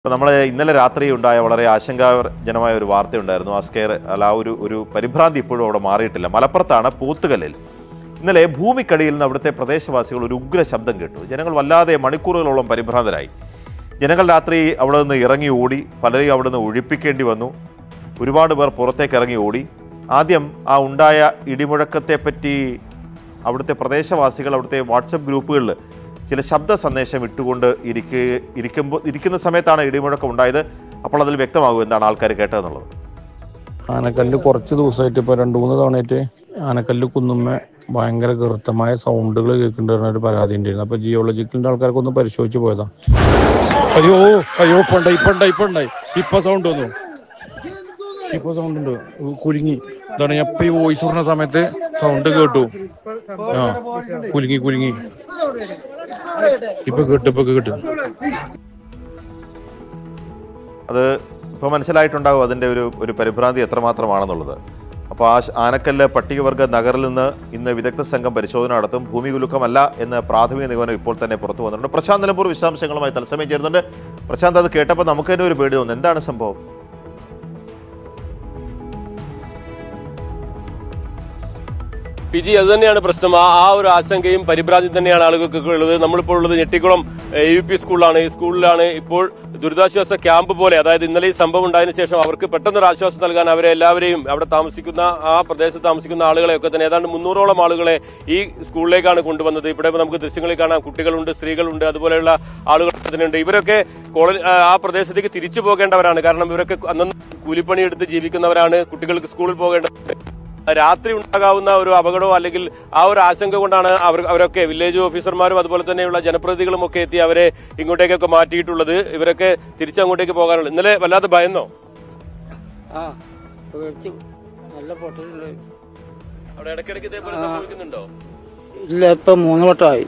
ഇപ്പോൾ നമ്മൾ ഇന്നലെ രാത്രി ഉണ്ടായ വളരെ ആശങ്കാജനമായ ഒരു വാർത്തയുണ്ടായിരുന്നു ആ സ്കെയർ അല്ല ആ ഒരു ഒരു പരിഭ്രാന്തി ഇപ്പോഴും അവിടെ മാറിയിട്ടില്ല മലപ്പുറത്താണ് പോത്തുകല്ലിൽ ഇന്നലെ ഭൂമിക്കടിയിൽ നിന്ന് അവിടുത്തെ പ്രദേശവാസികൾ ഒരു ഉഗ്ര ശബ്ദം കേട്ടു ജനങ്ങൾ വല്ലാതെ മണിക്കൂറുകളോളം പരിഭ്രാന്തരായി ജനങ്ങൾ രാത്രി അവിടെ നിന്ന് ഇറങ്ങി ഓടി പലരെയും അവിടെ നിന്ന് ഒഴിപ്പിക്കേണ്ടി വന്നു ഒരുപാട് പേർ പുറത്തേക്ക് ഇറങ്ങി ഓടി ആദ്യം ആ ഉണ്ടായ ഇടിമുഴക്കത്തെപ്പറ്റി അവിടുത്തെ പ്രദേശവാസികൾ അവിടുത്തെ വാട്സപ്പ് ഗ്രൂപ്പുകളിൽ ചില ശബ്ദ സന്ദേശം ഇട്ടുകൊണ്ട് ഇരിക്കുക ഇരിക്കുമ്പോൾ ഇരിക്കുന്ന സമയത്താണ് ഇടിമുഴക്കം ഉണ്ടായത് അപ്പോൾ അതിൽ വ്യക്തമാകും എന്താണ് ആൾക്കാർ കേട്ടതെന്നുള്ളത് ആനക്കല്ല് കുറച്ച് ദിവസമായിട്ട് ഇപ്പൊ രണ്ടു മൂന്ന് തവണയായിട്ട് ആനക്കല്ല് കുന്നുമ്മ ഭയങ്കര കൃത്യമായ സൗണ്ടുകൾ കേൾക്കുന്നുണ്ട് ഒരു പരാതി ഉണ്ടായിരുന്നു അപ്പൊ ജിയോളജിക്കലിന്റെ ആൾക്കാർക്ക് ഒന്ന് പരിശോധിച്ച് പോയതാ അയ്യോ അയ്യോ ഇപ്പൊ ഉണ്ടായി ഇപ്പൊ ഉണ്ടായി ഇപ്പൊ ഉണ്ടായി ഇപ്പൊ സൗണ്ട് വന്നു ഇപ്പൊ സൗണ്ട് ഉണ്ട് കുലുങ്ങി ഇതാണ് ഞാൻ ഇപ്പൊ ഈ വോയിസ് പറഞ്ഞ സമയത്ത് സൗണ്ട് കേട്ടു ആ കുലുങ്ങി കുലുങ്ങി ഇപ്പൊ കേട്ടു ഇപ്പൊ കേട്ടു അത് ഇപ്പോൾ മനസ്സിലായിട്ടുണ്ടാകും അതിൻ്റെ ഒരു ഒരു പരിഭ്രാന്തി എത്രമാത്രമാണെന്നുള്ളത് അപ്പോൾ ആ ശ- ആനക്കല്ല് പട്ടികവർഗ നഗറിൽ നിന്ന് ഇന്ന് വിദഗ്ധ സംഘം പരിശോധന നടത്തും ഭൂമി കുലുക്കമല്ല എന്ന് പ്രാഥമിക നിഗമനം ഇപ്പോൾ തന്നെ പുറത്തു വന്നിട്ടുണ്ട് പ്രശാന്ത് നിലമ്പൂർ വിശദാംശങ്ങളുമായി തത്സമയം ചേരുന്നുണ്ട് പ്രശാന്ത് അത് കേട്ടപ്പോൾ നമുക്ക് തന്നെ ഒരു പേടി തോന്നുന്നു എന്താണ് സംഭവം പി ജി അത് തന്നെയാണ് പ്രശ്നം ആ ആ ഒരു ആശങ്കയും പരിഭ്രാന്തി തന്നെയാണ് ആളുകൾക്ക് ഉള്ളത് നമ്മളിപ്പോൾ ഉള്ളത് ഞെട്ടിക്കുളം യു പി സ്കൂളിലാണ് ഈ സ്കൂളിലാണ് ഇപ്പോൾ ദുരിതാശ്വാസ ക്യാമ്പ് പോലെ അതായത് ഇന്നലെ ഈ സംഭവം ഉണ്ടായതിനു ശേഷം അവർക്ക് പെട്ടെന്നൊരു ആശ്വാസം നൽകാൻ അവരെ എല്ലാവരെയും അവിടെ താമസിക്കുന്ന ആ പ്രദേശത്ത് താമസിക്കുന്ന ആളുകളെയൊക്കെ തന്നെ ഏതാണ്ട് മുന്നൂറോളം ആളുകളെ ഈ സ്കൂളിലേക്കാണ് കൊണ്ടുവന്നത് ഇവിടെ നമുക്ക് ദൃശ്യങ്ങളിൽ കാണാം കുട്ടികളുണ്ട് സ്ത്രീകളുണ്ട് അതുപോലെയുള്ള ആളുകൾ തന്നെയുണ്ട് ഇവരൊക്കെ കോളനി ആ, ആ പ്രദേശത്തേക്ക് തിരിച്ചു പോകേണ്ടവരാണ് കാരണം ഇവരൊക്കെ അന്നന്ന് കൂലിപ്പണിയെടുത്ത് ജീവിക്കുന്നവരാണ് കുട്ടികൾക്ക് സ്കൂളിൽ പോകേണ്ടത് രാത്രി ഉണ്ടാകാവുന്ന ഒരു അപകടമോ അല്ലെങ്കിൽ ആ ഒരു ആശങ്ക കൊണ്ടാണ് അവർ അവരൊക്കെ വില്ലേജ് ഓഫീസർമാരും അതുപോലെ തന്നെയുള്ള ജനപ്രതിനിധികളും ഒക്കെ എത്തി അവരെ ഇങ്ങോട്ടേക്കൊക്കെ മാറ്റിയിട്ടുള്ളത് ഇവരൊക്കെ തിരിച്ചങ്ങോട്ടേക്ക് പോകാനുള്ളത് ഇന്നലെ വല്ലാതെ ഭയന്നോ ആ പേടിച്ചു നല്ല പൊട്ടലുണ്ട് അവിടെ ഇടയ്ക്കിടയ്ക്ക് ഇതേപോലെ സംഭവിക്കുന്നുണ്ടോ ഇല്ല ഇപ്പൊ മൂന്ന് വട്ടമായി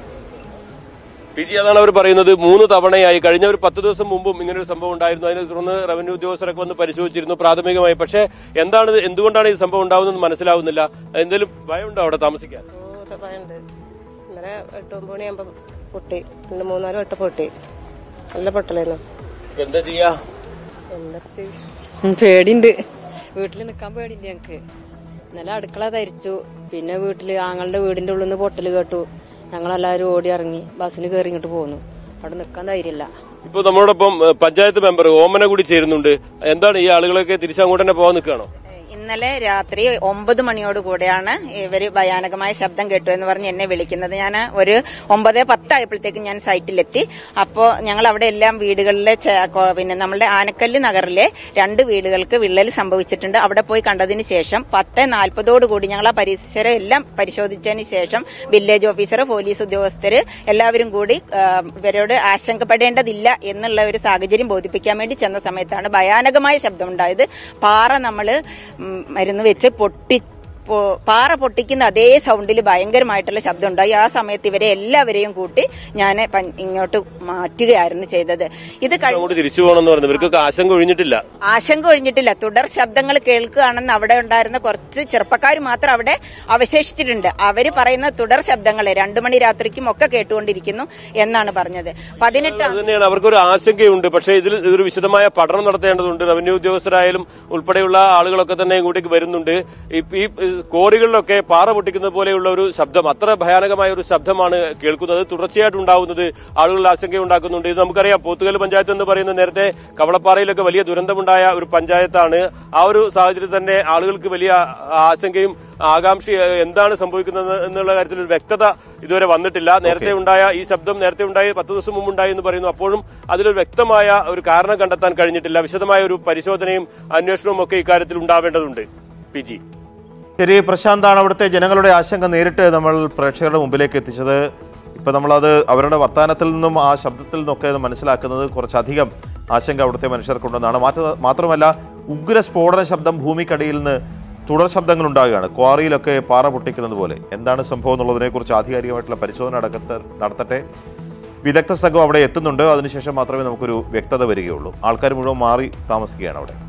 പി ജി അതാണ് അവർ പറയുന്നത് മൂന്ന് തവണയായി കഴിഞ്ഞ ഒരു പത്ത് ദിവസം മുമ്പും ഇങ്ങനെ ഒരു സംഭവം ഉണ്ടായിരുന്നു അതിനെ തുടർന്ന് റവന്യൂ ഉദ്യോഗസ്ഥരൊക്കെ വന്ന് പരിശോധിച്ചിരുന്നു പ്രാഥമികമായി പക്ഷേ എന്താണ് ഇത് എന്തുകൊണ്ടാണ് ഈ സംഭവം ഉണ്ടാവുന്നത് മനസ്സിലാവുന്നില്ല എന്തെങ്കിലും ഭയമുണ്ടോ അവിടെ താമസിക്കാൻ ഭയമുണ്ട് ഇന്നലെ എട്ട് ഒമ്പത് മണിയാകുമ്പോ പൊട്ടി രണ്ട് മൂന്നാല് വട്ടം പൊട്ടി നല്ല പൊട്ടലായിരുന്നു ഇപ്പൊ എന്താ ചെയ്യാ എന്താ ചെയ്യ? പേടിണ്ട് വീട്ടിൽ നിൽക്കാൻ പേടിണ്ട് ഞങ്ങക്ക് ഇന്നലെ അടുക്കള ധരിച്ചു പിന്നെ വീട്ടില് ആങ്ങളുടെ വീടിന്റെ ഉള്ളിൽ നിന്ന് പൊട്ടല് കേട്ടു ഞങ്ങളെല്ലാവരും ഓടി ഇറങ്ങി ബസ്സിന് കയറി ഇങ്ങോട്ട് പോന്നു അവിടെ നിൽക്കാൻ ധൈര്യമില്ല ഇപ്പൊ നമ്മളോടൊപ്പം ഏഹ്, പഞ്ചായത്ത് മെമ്പർ ഓമന കൂടി ചേരുന്നുണ്ട് എന്താണ് ഈ ആളുകളൊക്കെ തിരിച്ചങ്ങോട്ട് തന്നെ പോകാൻ നിൽക്കുകയാണോ ഇന്നലെ രാത്രി ഒമ്പത് മണിയോട് കൂടെയാണ് ഇവര് ഭയാനകമായ ശബ്ദം കേട്ടു എന്ന് പറഞ്ഞ് എന്നെ വിളിക്കുന്നത് ഞാൻ ഒരു ഒമ്പത് പത്തായപ്പോഴത്തേക്കും ഞാൻ സൈറ്റിലെത്തി അപ്പോൾ ഞങ്ങൾ അവിടെ എല്ലാം വീടുകളിലെ ചെ- കൊ- പിന്നെ നമ്മുടെ ആനക്കല്ല് നഗറിലെ രണ്ട് വീടുകൾക്ക് വിള്ളൽ സംഭവിച്ചിട്ടുണ്ട് അവിടെ പോയി കണ്ടതിന് ശേഷം പത്ത് നാൽപ്പതോട് കൂടി ഞങ്ങൾ ആ പരിസരം എല്ലാം പരിശോധിച്ചതിന് ശേഷം വില്ലേജ് ഓഫീസർ പോലീസ് ഉദ്യോഗസ്ഥര് എല്ലാവരും കൂടി ആ, ഇവരോട് ആശങ്കപ്പെടേണ്ടതില്ല എന്നുള്ള ഒരു സാഹചര്യം ബോധിപ്പിക്കാൻ വേണ്ടി ചെന്ന സമയത്താണ് ഭയാനകമായ ശബ്ദമുണ്ടായത് പാറ നമ്മള് ഉം, മരുന്ന് വെച്ച് പൊട്ടി പൊ- പാറ പൊട്ടിക്കുന്ന അതേ സൗണ്ടിൽ ഭയങ്കരമായിട്ടുള്ള ശബ്ദം ഉണ്ടായി ആ സമയത്ത് ഇവരെ എല്ലാവരെയും കൂട്ടി ഞാൻ ഇങ്ങോട്ട് മാറ്റുകയായിരുന്നു ചെയ്തത് ഇത് കഴിഞ്ഞ് അങ്ങോട്ട് തിരിച്ചു പോകണമെന്ന് പറഞ്ഞു ഇവർക്കൊക്കെ ആശങ്ക ഒഴിഞ്ഞിട്ടില്ല ആശങ്ക ഒഴിഞ്ഞിട്ടില്ല തുടർ ശബ്ദങ്ങൾ കേൾക്കുകയാണെന്ന് അവിടെ ഉണ്ടായിരുന്ന കുറച്ച് ചെറുപ്പക്കാർ മാത്രം അവിടെ അവശേഷിച്ചിട്ടുണ്ട് അവര് പറയുന്ന തുടർ ശബ്ദങ്ങളെ രണ്ടു മണി രാത്രിക്കും ഒക്കെ കേട്ടുകൊണ്ടിരിക്കുന്നു എന്നാണ് പറഞ്ഞത് പതിനെട്ട് അത് തന്നെയാണ് അവർക്കൊരു ആശങ്കയുണ്ട് പക്ഷേ ഇതിൽ ഒരു വിശദമായ പഠനം നടത്തേണ്ടതുണ്ട് റവന്യൂ ഉദ്യോഗസ്ഥരായാലും ഉൾപ്പെടെയുള്ള ആളുകളൊക്കെ തന്നെ ഇങ്ങോട്ടേക്ക് വരുന്നുണ്ട് ഈ ഈ കോറികളിലൊക്കെ പാറ പൊട്ടിക്കുന്നത് പോലെയുള്ള ഒരു ശബ്ദം അത്ര ഭയാനകമായ ഒരു ശബ്ദമാണ് കേൾക്കുന്നത് തുടർച്ചയായിട്ട് ഉണ്ടാവുന്നത് ആളുകളിൽ ആശങ്ക ഉണ്ടാക്കുന്നുണ്ട് ഇത് നമുക്കറിയാം പോത്തുകൽ പഞ്ചായത്ത് എന്ന് പറയുന്നത് നേരത്തെ കവളപ്പാറയിലൊക്കെ വലിയ ദുരന്തമുണ്ടായ ഒരു പഞ്ചായത്താണ് ആ ഒരു സാഹചര്യത്തിൽ തന്നെ ആളുകൾക്ക് വലിയ ആശങ്കയും ആകാംക്ഷ എന്താണ് സംഭവിക്കുന്നത് എന്നുള്ള കാര്യത്തിൽ ഒരു വ്യക്തത ഇതുവരെ വന്നിട്ടില്ല നേരത്തെ ഉണ്ടായ ഈ ശബ്ദം നേരത്തെ ഉണ്ടായി പത്ത് ദിവസം മുമ്പ് ഉണ്ടായി എന്ന് പറയുന്നു അപ്പോഴും അതിലൊരു വ്യക്തമായ ഒരു കാരണം കണ്ടെത്താൻ കഴിഞ്ഞിട്ടില്ല വിശദമായ ഒരു പരിശോധനയും അന്വേഷണവും ഒക്കെ ഇക്കാര്യത്തിൽ ഉണ്ടാവേണ്ടതുണ്ട് പി ജി ശരി പ്രശാന്താണ് അവിടുത്തെ ജനങ്ങളുടെ ആശങ്ക നേരിട്ട് നമ്മൾ പ്രേക്ഷകരുടെ മുമ്പിലേക്ക് എത്തിച്ചത് ഇപ്പം നമ്മളത് അവരുടെ വർത്തമാനത്തിൽ നിന്നും ആ ശബ്ദത്തിൽ നിന്നൊക്കെ അത് മനസ്സിലാക്കുന്നത് കുറച്ചധികം ആശങ്ക അവിടുത്തെ മനുഷ്യർക്കുണ്ടെന്നാണ് മാറ്റ മാത്രമല്ല ഉഗ്ര സ്ഫോടന ശബ്ദം ഭൂമിക്കടിയിൽ നിന്ന് തുടർ ശബ്ദങ്ങൾ ഉണ്ടാകുകയാണ് ക്വാറിയിലൊക്കെ പാറ പൊട്ടിക്കുന്നത് പോലെ എന്താണ് സംഭവം എന്നുള്ളതിനെക്കുറിച്ച് ആധികാരികമായിട്ടുള്ള പരിശോധന നടക്കത്തെ നടത്തട്ടെ വിദഗ്ധ സംഘം അവിടെ എത്തുന്നുണ്ട് അതിനുശേഷം മാത്രമേ നമുക്കൊരു വ്യക്തത വരികയുള്ളൂ ആൾക്കാർ മുഴുവൻ മാറി താമസിക്കുകയാണ് അവിടെ